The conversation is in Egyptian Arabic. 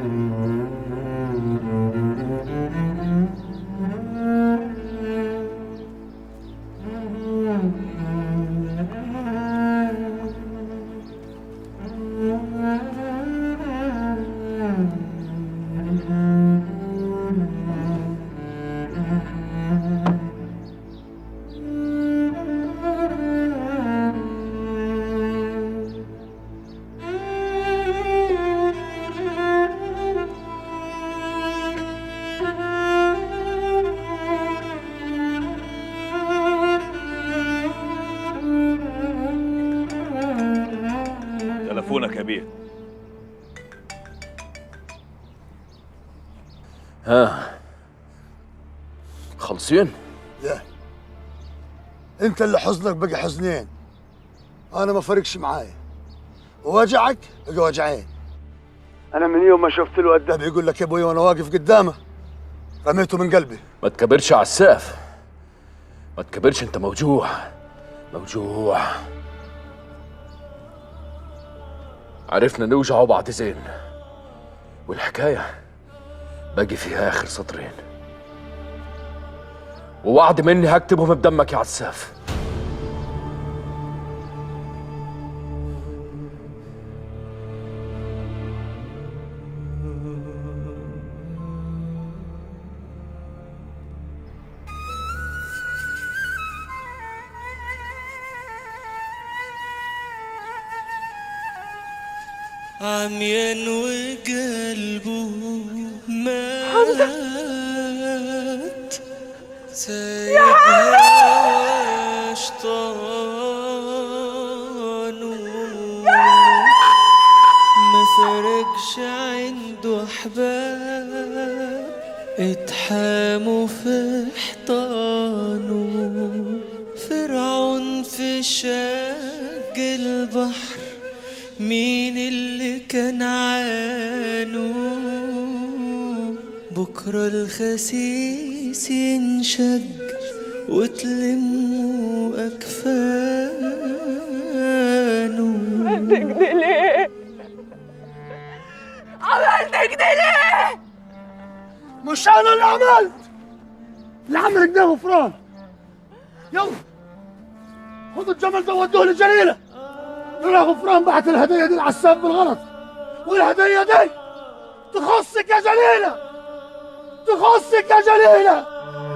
تلفونك يا بيه ها خلصين يا انت اللي حزنك بقى حزنين انا ما فرقش معايا وجعك بقى وجعين انا من يوم ما شفت له قدام يقول لك يا ابوي وانا واقف قدامه رميته من قلبي ما تكبرش على السقف ما تكبرش انت موجوع موجوع عرفنا نوجع بعض زين والحكاية باقي فيها آخر سطرين ووعد مني هكتبهم بدمك يا عساف عميان وقلبه مات سايبها شطانه ما فرقش عنده احباب اتحاموا في حيطانه فرعون في شق البحر مين اللي كان عانو بكرة الخسيس ينشق وتلموا أكفانه تجدي ليه؟ عملت كده ليه؟ مش انا اللي عملت اللي عملك ده غفران يلا خدوا الجمل ده ودوه لجليله يلا غفران بعت الهديه دي العساب بالغلط والهديه دي تخصك يا جليله تخصك يا جليله